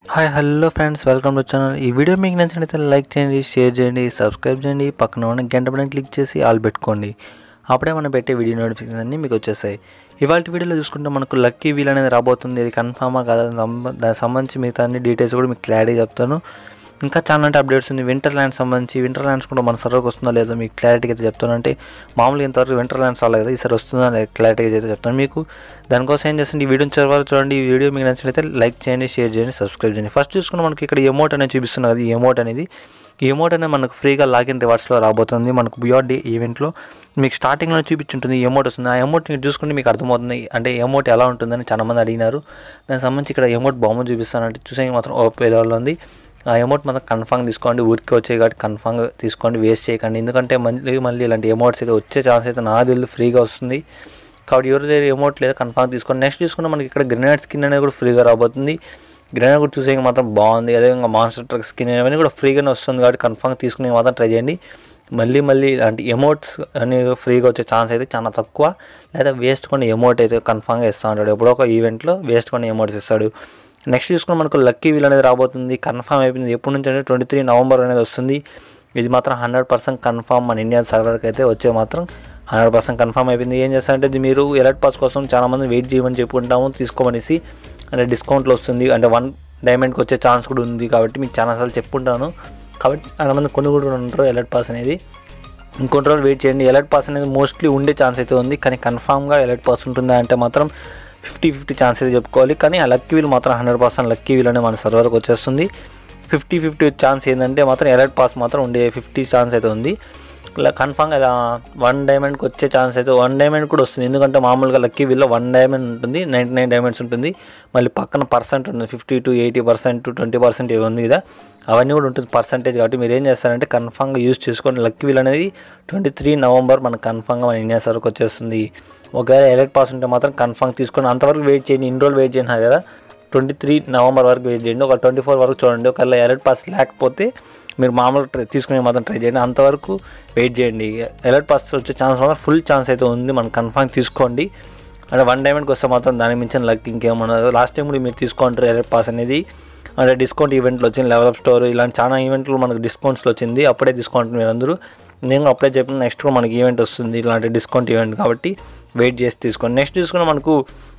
hi hello friends welcome to channel ఈ video మీకు నచ్చినట్లయితే లైక్ చేయండి షేర్ చేయండి సబ్స్క్రైబ్ చేయండి పక్కన ఉన్న గంట పైన క్లిక్ చేసి ఆల్ పెట్టుకోండి అప్పుడే మనం పెట్టే వీడియో నోటిఫికేషన్ అన్నీ మీకు వచ్చేసాయి ఇవాళ వీడియోలో చూసుకుంటే మనకు లక్కీ వీల్ అనేది రాబోతుంది ఇది కన్ఫామా కాదా సంబ- దానికి సంబంధించి మిగతా అన్ని డీటెయిల్స్ కూడా మీకు క్లారిటీ చెప్తాను ఇంకా చాలా అంటే అప్డేట్స్ ఉంది వింటర్ ల్యాండ్ సంబంధించి వింటర్ ల్యాండ్స్ కూడా మన సర్వర్కి వస్తుందో లేదో మీకు క్లారిటీగా అయితే చెప్తాను అంటే మామూలుగా ఇంతవరకు వింటర్ ల్యాండ్స్ రాలేదు కదా ఈసారి వస్తుందో అనేది క్లారిటీగా అయితే చెప్తాను మీకు దానికోసం ఏం చేస్తుంది ఈ వీడియో చివరి చూడండి ఈ వీడియో మీకు నచ్చినట్లయితే లైక్ చేయండి షేర్ చేయండి సబ్స్క్రైబ్ చేయండి ఫస్ట్ చూసుకుని మనకి ఇక్కడ ఎమోట్ అనేది చూపిస్తుంది కదా ఈ ఎమోట్ అనేది ఈ ఎమోట్ అనేది మనకు ఫ్రీగా లాగిన్ రివార్డ్స్లో రాబోతుంది మనకు బియాడ్ డే ఈవెంట్లో మీకు స్టార్టింగ్లో చూపించుంటుంది ఈ ఎమోట్ వస్తుంది ఆ ఎమోట్ మీరు చూసుకుంటే మీకు అర్థమవుతుంది అంటే ఎమోట్ ఎలా ఉంటుందని చాలా మంది అడిగినారు దానికి సంబంధించి ఇక్కడ ఎమోట్ బొమ్మ చూపిస్తానంటే చూసే మాత్రం ఓపీ లెవెల్లో ఉంది ఆ అమౌంట్ మాత్రం కన్ఫామ్ తీసుకోండి ఊరికి వచ్చే కాబట్టి కన్ఫామ్ తీసుకోండి వేస్ట్ చేయకండి ఎందుకంటే మళ్ళీ మళ్ళీ ఇలాంటి అమౌంట్స్ అయితే వచ్చే ఛాన్స్ అయితే నా తెలియదు ఫ్రీగా వస్తుంది కాబట్టి ఎవరి దగ్గర అమౌంట్ లేదా కన్ఫామ్ తీసుకోండి నెక్స్ట్ చూసుకుంటే మనకి ఇక్కడ గ్రెనేడ్ స్కిన్ అనేది కూడా ఫ్రీగా రాబోతుంది గ్రెనేడ్ కూడా చూసే మాత్రం బాగుంది అదేవిధంగా మాన్స్టర్ ట్రక్ స్కిన్ అవన్నీ కూడా ఫ్రీగానే వస్తుంది కాబట్టి కన్ఫామ్ తీసుకునే మాత్రం ట్రై చేయండి మళ్ళీ మళ్ళీ ఇలాంటి ఎమోట్స్ అని ఫ్రీగా వచ్చే ఛాన్స్ అయితే చాలా తక్కువ లేదా వేస్ట్ కొన్ని ఎమౌంట్ అయితే కన్ఫామ్గా ఇస్తూ ఉంటాడు ఎప్పుడో ఒక ఈవెంట్లో వేస్ట్ కొన్ని ఎమౌంట్స్ ఇస్తాడు నెక్స్ట్ చూసుకుని మనకు లక్కీ వీల్ అనేది రాబోతుంది కన్ఫామ్ అయిపోయింది ఎప్పటి నుంచి అంటే ట్వంటీ త్రీ నవంబర్ అనేది వస్తుంది ఇది మాత్రం హండ్రెడ్ పర్సెంట్ కన్ఫామ్ మన ఇండియన్ సర్వర్కి అయితే వచ్చే మాత్రం హండ్రెడ్ పర్సెంట్ కన్ఫామ్ అయిపోయింది ఏం చేస్తారంటే ఇది మీరు ఎలర్ట్ పాస్ కోసం చాలామంది వెయిట్ చేయమని చెప్పుకుంటాము తీసుకోమనేసి అంటే డిస్కౌంట్లో వస్తుంది అంటే వన్ డైమండ్కి వచ్చే ఛాన్స్ కూడా ఉంది కాబట్టి మీకు చాలాసార్లు చెప్పుకుంటాను కాబట్టి చాలామంది కొనుగోలు కూడా ఉంటారు ఎలర్ట్ పాస్ అనేది ఇంకొన్ని రోజులు వెయిట్ చేయండి ఎలర్ట్ పాస్ అనేది మోస్ట్లీ ఉండే ఛాన్స్ అయితే ఉంది కానీ కన్ఫామ్గా ఎలర్ట్ పాస్ ఉంటుందా అంటే మాత్రం ఫిఫ్టీ ఫిఫ్టీ ఛాన్స్ అయితే చెప్పుకోవాలి కానీ ఆ లక్కీ వీల్ మాత్రం హండ్రెడ్ పర్సెంట్ లక్కీ వీల్ అనేది మన సర్వర్కి వచ్చేస్తుంది ఫిఫ్టీ ఫిఫ్టీ ఛాన్స్ ఏంటంటే మాత్రం ఎలర్ట్ పాస్ మాత్రం ఉండే ఫిఫ్టీ ఛాన్స్ అయితే ఉంది ఇలా కన్ఫామ్గా ఇలా వన్ డైమండ్కి వచ్చే ఛాన్స్ అయితే వన్ డైమండ్ కూడా వస్తుంది ఎందుకంటే మామూలుగా లక్కీ వీల్లో వన్ డైమండ్ ఉంటుంది నైంటీ నైన్ డైమండ్స్ ఉంటుంది మళ్ళీ పక్కన పర్సెంట్ ఉంటుంది fifty to eighty percent twenty percent ఇవి ఉంది కదా అవన్నీ కూడా ఉంటుంది పర్సెంటేజ్ కాబట్టి మీరు ఏం చేస్తారంటే కన్ఫామ్గా యూజ్ చేసుకోండి లక్కీ వీల్ అనేది ట్వంటీ త్రీ నవంబర్ మనకు కన్ఫామ్గా మన ఇండియా సరుకు వచ్చేస్తుంది ఒకవేళ ఎలర్ట్ పాస్ ఉంటే మాత్రం కన్ఫామ్ తీసుకొని అంతవరకు వెయిట్ చేయండి ఇన్ని రోజులు వెయిట్ చేసినా కదా ట్వంటీ త్రీ నవంబర్ వరకు వెయిట్ చేయండి ఒక ట్వంటీ ఫోర్ వరకు చూడండి ఒకవేళ ఎలర్ట్ పాస్ లేకపోతే మీరు మామూలు ట్రై తీసుకునే మాత్రం ట్రై చేయండి అంతవరకు వెయిట్ చేయండి ఎలర్ట్ పాస్ వచ్చే ఛాన్స్ మాత్రం ఫుల్ ఛాన్స్ అయితే ఉంది మనం కన్ఫామ్ తీసుకోండి అంటే వన్ డైమండ్కి వస్తే మాత్రం దానికి మించిన లక్ ఇంకేమన్నా లాస్ట్ టైం కూడా మీరు తీసుకుంటారు ఎలర్ట్ పాస్ అనేది అంటే డిస్కౌంట్ ఈవెంట్లు వచ్చింది లెవెల్ అప్ స్టోర్ ఇలాంటి చాలా ఈవెంట్లు మనకు డిస్కౌంట్స్లో వచ్చింది అప్పుడే డిస్కౌంట్ మీరు అందరూ నేను అప్పుడే చెప్పిన నెక్స్ట్ కూడా మనకి ఈవెంట్ వస్తుంది ఇలాంటి డిస్కౌంట్ ఈవెంట్ కాబట్టి వెయిట్ చేసి తీసుకోండి నెక్స్ట్ చూసుకున్న మనకు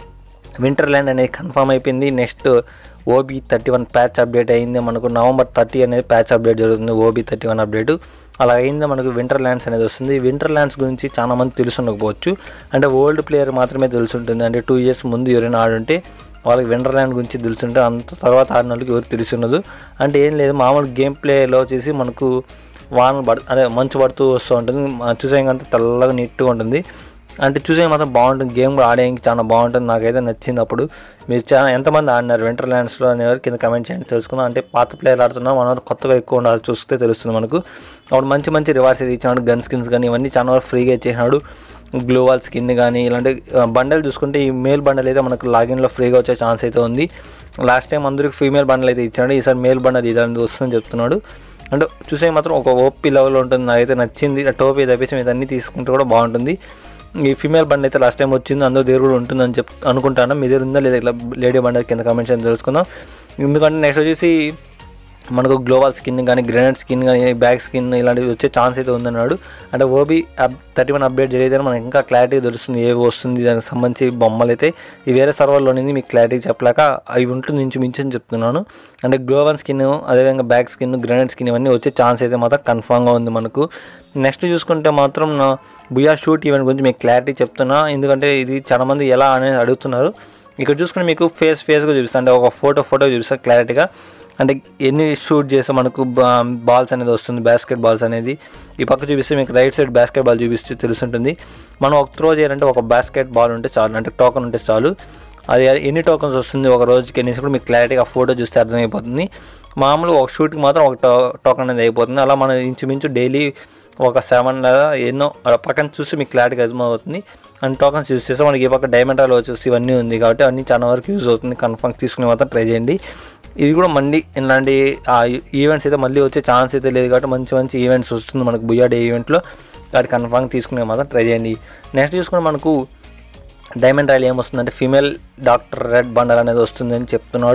వింటర్ ల్యాండ్ అనేది కన్ఫర్మ్ అయిపోయింది next OB thirty one patch update అయింది మనకు నవంబర్ థర్టీ అనేది ప్యాచ్ అప్డేట్ జరుగుతుంది ఓబీ థర్టీ వన్ అప్డేట్ అలా అయింది మనకు వింటర్ ల్యాండ్స్ అనేది వస్తుంది వింటర్ ల్యాండ్స్ గురించి చాలా మంది తెలిసి ఉండకపోవచ్చు అంటే ఓల్డ్ ప్లేయర్ మాత్రమే తెలిసి ఉంటుంది అంటే టూ ఇయర్స్ ముందు ఎవరైనా ఆడుంటే వాళ్ళకి వింటర్ ల్యాండ్ గురించి తెలుసుంటే అంత తర్వాత ఆడిన వాళ్ళకి ఎవరు తెలిసి ఉండదు అంటే ఏం లేదు మామూలు గేమ్ ప్లేలో వచ్చేసి మనకు వాన పడు అదే మంచు పడుతూ వస్తూ ఉంటుంది చూసేంత తెల్లగా నీట్గా ఉంటుంది అంటే చూసే మాత్రం బాగుంటుంది గేమ్ కూడా ఆడేయడానికి చాలా బాగుంటుంది నాకైతే నచ్చింది అప్పుడు మీరు చాలా ఎంతమంది ఆడినారు వింటర్ ల్యాండ్స్లో అనేవారు కింద కమెంట్ చేయండి తెలుసుకుందాం అంటే పాత ప్లేయర్ ఆడుతున్నాం మనం కొత్తగా ఎక్కువ ఉండాలి చూస్తే తెలుస్తుంది మనకు అప్పుడు మంచి మంచి రివార్డ్స్ అయితే ఇచ్చినాడు గన్ స్కిన్స్ కానీ ఇవన్నీ చాలా వరకు ఫ్రీగా ఇచ్చేసినాడు గ్లోవాల్ స్కిన్ కానీ ఇలాంటి బండల్ చూసుకుంటే ఈ మేల్ బండల్ అయితే మనకు లాగిన్లో ఫ్రీగా వచ్చే ఛాన్స్ అయితే ఉంది లాస్ట్ టైం అందరికి ఫీమేల్ బండల్ అయితే ఇచ్చాడు ఈసారి మేల్ బండల్ ఇదంతా వస్తుందని చెప్తున్నాడు అంటే చూసే మాత్రం ఒక ఓపీ లెవెల్ ఉంటుంది నాకైతే నచ్చింది ఆ టోపీ తప్పించి మీద అన్ని తీసుకుంటే కూడా బాగుంటుంది ఈ ఫీమేల్ బండ్ అయితే లాస్ట్ టైం వచ్చింది అందరూ దగ్గర కూడా ఉంటుందని చెప్ అనుకుంటాను మీ దగ్గర ఉందా లేదా ఇట్లా లేడీ బండ్ కింద కమెంట్స్ అని తెలుసుకుందాం ఎందుకంటే నెక్స్ట్ వచ్చేసి మనకు గ్లోబల్ స్కిన్ కానీ గ్రెనేడ్ స్కిన్ కానీ బ్యాక్ స్కిన్ ఇలాంటివి వచ్చే ఛాన్స్ అయితే ఉందన్నాడు అంటే OB up thirty one update జరిగితే మనకి ఇంకా క్లారిటీ తెలుస్తుంది ఏ వస్తుంది దానికి సంబంధించి బొమ్మలు అయితే ఈ వేరే సర్వర్లో ఉంది మీకు క్లారిటీ చెప్పలేక అవి ఉంటుంది నుంచి మించి అని చెప్తున్నాను అంటే గ్లోబల్ స్కిన్ అదేవిధంగా బ్యాక్ స్కిన్ గ్రెనేడ్ స్కిన్ ఇవన్నీ వచ్చే ఛాన్స్ అయితే మాత్రం కన్ఫామ్గా ఉంది మనకు నెక్స్ట్ చూసుకుంటే మాత్రం నా బుయా షూట్ ఈవెంట్ గురించి మీకు క్లారిటీ చెప్తున్నా ఎందుకంటే ఇది చాలామంది ఎలా అనేది అడుగుతున్నారు ఇక్కడ చూసుకుంటే మీకు ఫేస్ ఫేస్గా చూపిస్తాను అంటే ఒక ఫోటో ఫోటో చూపిస్తాను క్లారిటీగా అంటే ఎన్ని షూట్ చేస్తే మనకు బాల్స్ అనేది వస్తుంది బాస్కెట్ బాల్స్ అనేది ఈ పక్క చూపిస్తే మీకు రైట్ సైడ్ బాస్కెట్ బాల్ చూపిస్తే తెలుస్తుంటుంది మనం ఒక త్రో చేయాలంటే ఒక బాస్కెట్ బాల్ ఉంటే చాలు అంటే టోకన్ ఉంటే చాలు అది ఎన్ని టోకన్స్ వస్తుంది ఒక రోజుకి ఎన్ని కూడా మీకు క్లారిటీగా ఫోటో చూస్తే అర్థమైపోతుంది మామూలుగా ఒక షూట్కి మాత్రం ఒక టో టోకన్ అనేది అయిపోతుంది అలా మనం ఇంచుమించు డైలీ ఒక సెవెన్ లేదా ఎన్నో అలా పక్కన చూస్తే మీకు క్లారిటీగా అర్థమవుతుంది అండ్ టోకన్స్ యూస్ చేస్తే మనకి ఈ పక్క డైమండ్ రాలు వచ్చేసి ఇవన్నీ ఉంది కాబట్టి అన్నీ చాలా వరకు యూజ్ అవుతుంది కన్ఫర్మ్ తీసుకునే మాత్రం ట్రై చేయండి ఇది కూడా మళ్ళీ ఇలాంటి ఈవెంట్స్ అయితే మళ్ళీ వచ్చే ఛాన్స్ అయితే లేదు కాబట్టి మంచి మంచి ఈవెంట్స్ వస్తుంది మనకు బుయా డే ఈవెంట్లో కాబట్టి కన్ఫర్మ్ తీసుకునే మాత్రం ట్రై చేయండి నెక్స్ట్ చూసుకుని మనకు డైమండ్ రాయల్ ఏమొస్తుందంటే ఫీమేల్ డాక్టర్ రెడ్ బండల్ అనేది వస్తుందని చెప్తున్నాడు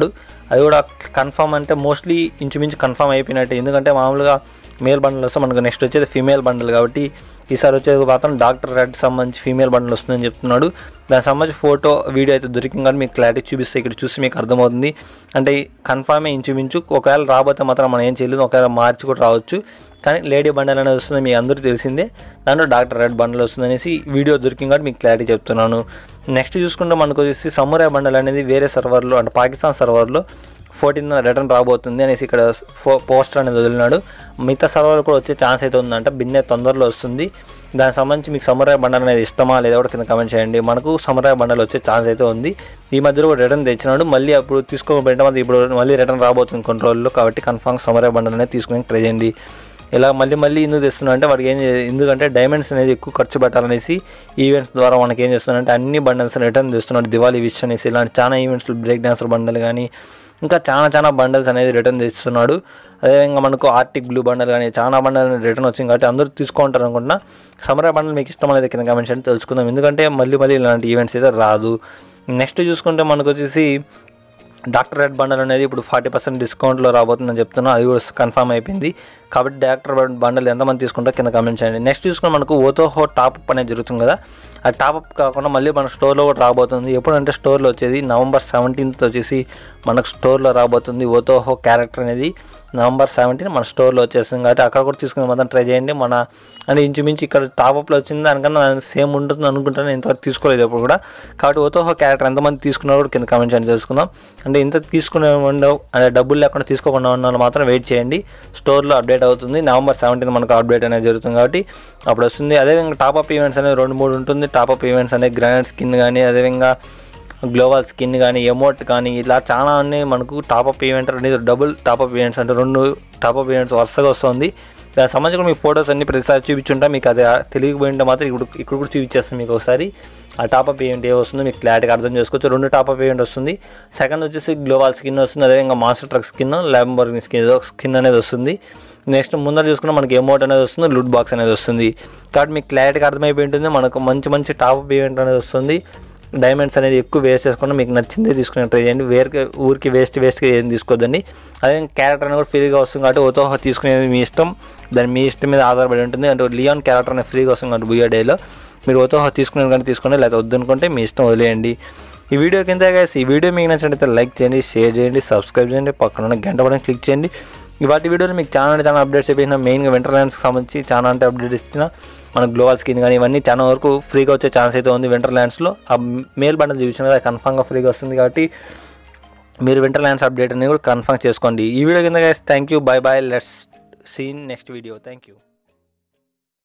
అది కూడా కన్ఫర్మ్ అంటే మోస్ట్లీ ఇంచుమించు కన్ఫర్మ్ అయిపోయినట్టు ఎందుకంటే మామూలుగా మేల్ బండిల్ వస్తే మనకు నెక్స్ట్ వచ్చేది ఫీమేల్ బండిల్ కాబట్టి ఈసారి వచ్చేది మాత్రం డాక్టర్ రెడ్ సంబంధించి ఫీమేల్ బండిల్ వస్తుందని చెప్తున్నాడు దానికి సంబంధించి ఫోటో వీడియో అయితే దొరికింది కానీ మీకు క్లారిటీ చూపిస్తే ఇక్కడ చూసి మీకు అర్థమవుతుంది అంటే కన్ఫామే ఇంచుమించు ఒకవేళ రాబోతే మాత్రం మనం ఏం చేయలేదు ఒకవేళ మార్చి కూడా రావచ్చు కానీ లేడీ బండల్ అనేది వస్తుంది మీ అందరూ తెలిసిందే దాంట్లో డాక్టర్ రెడ్ బండల్ వస్తుంది అనేసి వీడియో దొరికింది కాబట్టి మీకు క్లారిటీ చెప్తున్నాను నెక్స్ట్ చూసుకుంటే మనకు వచ్చేసి సమురాయ్ బండల్ అనేది వేరే సర్వర్లో అంటే పాకిస్తాన్ సర్వర్లో ఫోర్టీన్ రిటర్న్ రాబోతుంది అనేసి ఇక్కడ ఫో పోస్టర్ అనేది వదిలినాడు మిగతా సర్వర్లు కూడా వచ్చే ఛాన్స్ అయితే ఉందంట బిన్నే తొందరలో వస్తుంది దానికి సంబంధించి మీకు సమరాయ బండల్ అనేది ఇష్టమా లేదా కూడా కింద కమెంట్ చేయండి మనకు సమరాయ బండల్ వచ్చే ఛాన్స్ అయితే ఉంది ఈ మధ్యలో కూడా రిటర్న్ తెచ్చినాడు మళ్ళీ అప్పుడు తీసుకోబెట్టే మాత్రం ఇప్పుడు మళ్ళీ రిటర్న్ రాబోతుంది కొన్ని రోజుల్లో కాబట్టి కన్ఫామ్ సమరాయ బండల్ అనేది తీసుకుని ట్రై చేయండి ఇలా మళ్ళీ మళ్ళీ ఎందుకు తెస్తున్నా అంటే వాడికి ఏం చే- ఎందుకంటే డైమండ్స్ అనేది ఎక్కువ ఖర్చు పెట్టాలనేసి ఈవెంట్స్ ద్వారా మనకి ఏం చేస్తున్నాడంటే అన్ని బండల్స్ రిటర్న్ తెస్తున్నాడు దివాళీ విష్ అనేసి ఇలాంటి చాలా ఈవెంట్స్ బ్రేక్ డాన్సర్ బండల్ కానీ ఇంకా చాలా చాలా బండల్స్ అనేది రిటర్న్ తెస్తున్నాడు అదేవిధంగా మనకు ఆర్టిక్ బ్లూ బండల్ కానీ చాలా బండల్ రిటర్న్ వచ్చింది కాబట్టి అందరూ తీసుకుంటారు అనుకుంటున్నా సమర బండల్ మీకు ఇష్టం అనేది కింద కమెంట్స్ అంటే తెలుసుకుందాం ఎందుకంటే మళ్ళీ మళ్ళీ ఇలాంటి ఈవెంట్స్ అయితే రాదు నెక్స్ట్ చూసుకుంటే మనకు వచ్చేసి డాక్టర్ రెడ్ బండల్ అనేది ఇప్పుడు ఫార్టీ పర్సెంట్ డిస్కౌంట్లో రాబోతుందని చెప్తున్నా అది కూడా కన్ఫర్మ్ అయిపోయింది కాబట్టి డాక్టర్ బండల్ ఎంతమంది తీసుకుంటారో కింద కమెంట్ చేయండి నెక్స్ట్ చూసుకుని మనకు ఓతోహో టాప్అప్ అనేది జరుగుతుంది కదా ఆ టాప్అప్ కాకుండా మళ్ళీ మన స్టోర్లో కూడా రాబోతుంది ఎప్పుడంటే స్టోర్లో వచ్చేది నవంబర్ సెవెంటీన్త్ వచ్చేసి మనకు స్టోర్లో రాబోతుంది ఓతోహో క్యారెక్టర్ అనేది నవంబర్ సెవెంటీన్ మన స్టోర్లో వచ్చేస్తుంది కాబట్టి అక్కడ కూడా తీసుకుని మాత్రం ట్రై చేయండి మన అంటే ఇంచుమించి ఇక్కడ టాప్అప్లో వచ్చింది దానికన్నా సేమ్ ఉంటుంది అనుకుంటాను ఇంతవరకు తీసుకోలేదు ఎప్పుడు కూడా కాబట్టి ఓతోహో క్యారెక్టర్ ఎంతమంది తీసుకున్నారో కూడా కింద కమెంట్ చేయండి తెలుసుకుందాం అంటే ఇంత తీసుకునే ఉండవు అంటే డబ్బులు లేకుండా తీసుకోకుండా ఉన్న వాళ్ళు మాత్రం వెయిట్ చేయండి స్టోర్లో అప్డేట్ అవుతుంది నవంబర్ సెవెంటీన్ మనకు అప్డేట్ అనేది జరుగుతుంది కాబట్టి అప్పుడు వస్తుంది అదేవిధంగా టాప్అప్ ఈవెంట్స్ అనేది రెండు మూడు ఉంటుంది టాప్అప్ ఈవెంట్స్ అనేది గ్రానైట్ స్కిన్ కానీ అదేవిధంగా గ్లోబల్ స్కిన్ కానీ ఎమోట్ కానీ ఇలా చాలా అన్ని మనకు టాప్అప్ ఈవెంట్ అనేది డబుల్ టాప్అప్ ఈవెంట్స్ అంటే రెండు టాప్అప్ ఈవెంట్స్ వరుసగా వస్తుంది దానికి సంబంధించిన మీ ఫొటోస్ అన్ని ప్రతిసారి చూపించుంటా మీకు అది తెలియకపోయింటే మాత్రం ఇప్పుడు ఇక్కడ కూడా చూపించేస్తాను మీకు ఒకసారి ఆ టాప్అప్ ఈవెంట్ ఏ వస్తుందో మీకు క్లారిటీగా అర్థం చేసుకోవచ్చు రెండు టాప్అప్ ఈవెంట్ వస్తుంది సెకండ్ వచ్చేసి గ్లోబల్ స్కిన్ వస్తుంది అదేవిధంగా master truck skin Lamborghini skin skin అనేది వస్తుంది నెక్స్ట్ ముందర చూసుకున్న మనకి ఎమోట్ అనేది వస్తుంది లూట్ బాక్స్ అనేది వస్తుంది కాబట్టి మీకు క్లారిటీగా అర్థమైపోయి ఉంటుంది మనకు మంచి మంచి టాప్అప్ ఈవెంట్ అనేది వస్తుంది డైమండ్స్ అనేది ఎక్కువ వేస్ట్ చేసుకుని మీకు నచ్చిందే తీసుకుని ట్రై చేయండి వేరే ఊరికి వేస్ట్ వేస్ట్గా ఏం తీసుకోవద్దండి అదే క్యారెక్టర్ అనేది కూడా ఫ్రీగా వస్తుంది కాబట్టి ఓతోహో తీసుకునేది మీ ఇష్టం దాని మీ ఇష్టం మీద ఆధారపడి ఉంటుంది అంటే లియాన్ క్యారెక్టర్ అనేది ఫ్రీగా వస్తుంది కాబట్టి బుయా డేలో మీరు ఓతోహో తీసుకునే కానీ తీసుకోండి లేదా వద్దనుకుంటే మీ ఇష్టం వదిలేయండి ఈ వీడియో కింద guys, ఈ వీడియో మీకు నచ్చినట్లయితే లైక్ చేయండి షేర్ చేయండి సబ్స్క్రైబ్ చేయండి పక్కన ఉన్న గంట పడిన క్లిక్ చేయండి ఇవాటి వీడియోలో మీకు చాలా అంటే చాలా అప్డేట్స్ అయిపోయిన మెయిన్గా వింటర్ ల్యాండ్స్కి సంబంధించి చాలా అంటే అప్డేట్ ఇచ్చిన మన గ్లోబల్ స్కిన్ కానీ ఇవన్నీ చాలా వరకు ఫ్రీగా వచ్చే ఛాన్స్ అయితే ఉంది వింటర్ ల్యాండ్స్లో ఆ మేల్ బండల్ చూపించిన కదా కన్ఫామ్గా ఫ్రీగా వస్తుంది కాబట్టి మీరు వింటర్ ల్యాండ్స్ అప్డేట్ అనేది కూడా కన్ఫర్మ్ చేసుకోండి ఈ వీడియో కింద thank you bye bye let's see in next video thank you